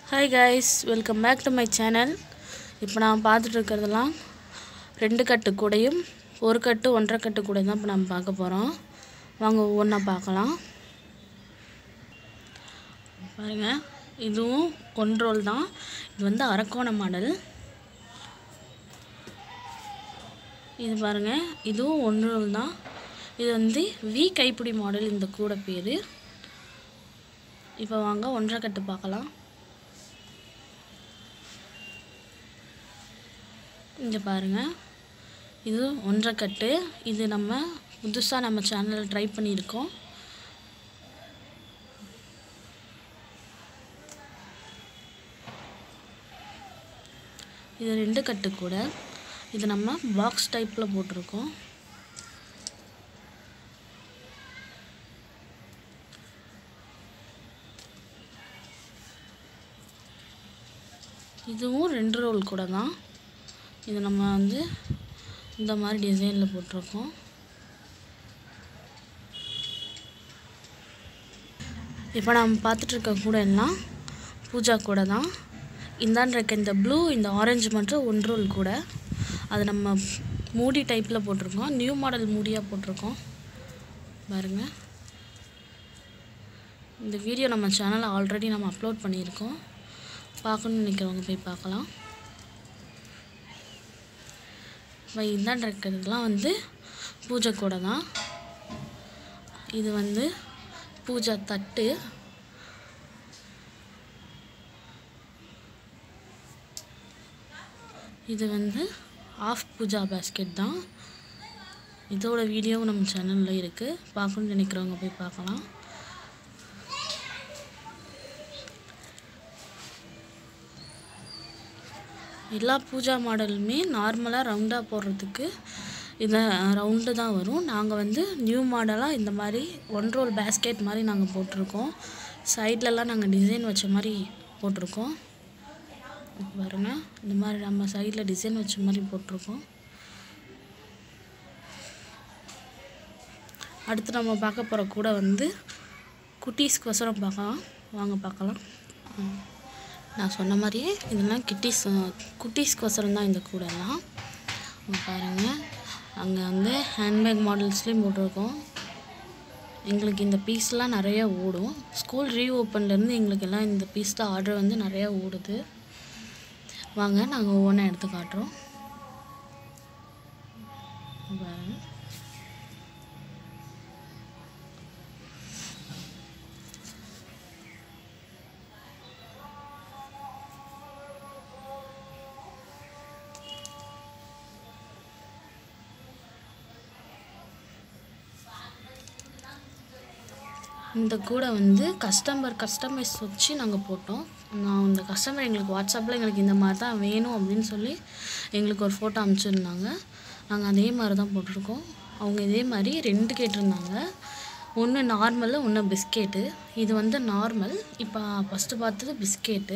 Hi guys welcome back to my channel இப்போ நான் பார்த்துட்டு இருக்கிறதெல்லாம் ரெண்டு கட்டு கூடையும் ஒரு கட்டு ஒன்றரை கட்டு கூடை தான் இப்போ நம்ம பார்க்க போகிறோம் வாங்க ஒவ்வொன்றா பார்க்கலாம் பாருங்கள் இதுவும் ஒன் ரோல் தான் இது வந்து அரக்கோண மாடல் இது பாருங்கள் இதுவும் ஒன் ரோல் தான் இது வந்து வி கைப்பிடி மாடல் இந்த கூடை பேர் இப்போ வாங்க ஒன்றரை கட்டு பார்க்கலாம் இங்கே பாருங்கள் இது ஒன்றரை கட்டு இது நம்ம புதுசாக நம்ம சேனலில் ட்ரை பண்ணியிருக்கோம் இது ரெண்டு கட்டு கூட இது நம்ம பாக்ஸ் டைப்பில் போட்டிருக்கோம் இதுவும் ரெண்டு ரோல் கூட தான் இது நம்ம வந்து இந்த மாதிரி டிசைனில் போட்டிருக்கோம் இப்போ நம்ம பார்த்துட்ருக்க கூட எல்லாம் பூஜா கூட தான் இந்தாண்டு இருக்க இந்த ப்ளூ இந்த ஆரஞ்சு மட்டும் ஒன் ரோல் கூட அது நம்ம மூடி டைப்பில் போட்டிருக்கோம் நியூ மாடல் மூடியாக போட்டிருக்கோம் பாருங்க இந்த வீடியோ நம்ம சேனலில் ஆல்ரெடி நம்ம அப்லோட் பண்ணியிருக்கோம் பார்க்கணுன்னு நினைக்கிறவங்க போய் பார்க்கலாம் இப்போ இந்தாண்ட இருக்கிறதுலாம் வந்து பூஜை கூட தான் இது வந்து பூஜா தட்டு இது வந்து ஆஃப் பூஜா பேஸ்கெட் தான் இதோட வீடியோவும் நம்ம சேனலில் இருக்குது பார்க்கணுன்னு நினைக்கிறவங்க போய் பார்க்கலாம் எல்லா பூஜா மாடலுமே நார்மலாக ரவுண்டாக போடுறதுக்கு இதை ரவுண்டு தான் வரும் நாங்கள் வந்து நியூ மாடலாக இந்த மாதிரி ஒன் ரோல் பேஸ்கெட் மாதிரி நாங்கள் போட்டிருக்கோம் சைட்லலாம் நாங்கள் டிசைன் வச்ச மாதிரி போட்டிருக்கோம் பாருங்க இந்த மாதிரி நம்ம சைடில் டிசைன் வச்ச மாதிரி போட்டிருக்கோம் அடுத்து நம்ம பார்க்க போகிற கூட வந்து குட்டீஸ்க்கு பார்க்கலாம் வாங்க பார்க்கலாம் ம். நான் சொன்ன மாதிரியே இதெல்லாம் கிட்டீஸ் குட்டீஸ்க்கு தான் இந்த கூடெல்லாம் இங்க பாருங்கள் அங்கே வந்து ஹேண்ட்பேக் மாடல்ஸ்லேயும் போட்டிருக்கோம் எங்களுக்கு இந்த பீஸ்லாம் நிறைய ஓடும் ஸ்கூல் ரீஓப்பன்லேருந்து எங்களுக்கு எல்லாம் இந்த பீஸ் தான் ஆர்டர் வந்து நிறையா ஓடுது வாங்க நாங்கள் ஒவ்வொன்றா எடுத்து காட்டுறோம் பாருங்க இந்த கூடை வந்து கஸ்டமர் கஸ்டமைஸ் வச்சு நாங்கள் போட்டோம் நான் இந்த கஸ்டமர் எங்களுக்கு வாட்ஸ்அப்பில் எங்களுக்கு இந்த மாதிரி தான் வேணும் அப்படின்னு சொல்லி எங்களுக்கு ஒரு ஃபோட்டோ அனுப்பிச்சிருந்தாங்க நாங்கள் அதே மாதிரி தான் போட்டிருக்கோம் அவங்க இதே மாதிரி ரெண்டு கேட்டிருந்தாங்க ஒன்று நார்மலு ஒன்று பிஸ்கெட்டு இது வந்து நார்மல் இப்போ ஃபஸ்ட்டு பார்த்தது பிஸ்கெட்டு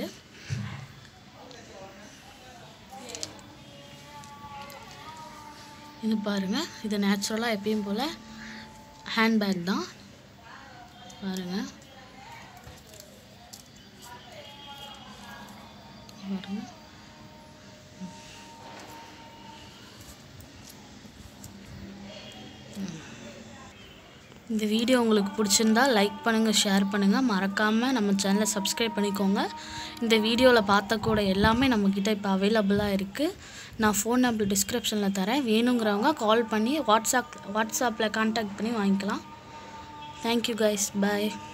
இது பாருங்கள் இது நேச்சுரலாக எப்பயும் போல் ஹேண்ட்பேக் தான் பாருங்க பாருங்க இந்த வீடியோ உங்களுக்கு பிடிச்சிருந்தா லைக் பண்ணுங்கள் ஷேர் பண்ணுங்கள் மறக்காமல் நம்ம சேனலை சப்ஸ்கிரைப் பண்ணிக்கோங்க இந்த வீடியோவில் பார்த்த கூட எல்லாமே நம்மக்கிட்ட இப்போ அவைலபிளாக இருக்குது நான் ஃபோன் நம்பர் டிஸ்கிரிப்ஷனில் தரேன் வேணுங்கிறவங்க கால் பண்ணி வாட்ஸ்அப் வாட்ஸ்அப்பில் கான்டாக்ட் பண்ணி வாங்கிக்கலாம் தேங்க்யூ கைஸ் பாய்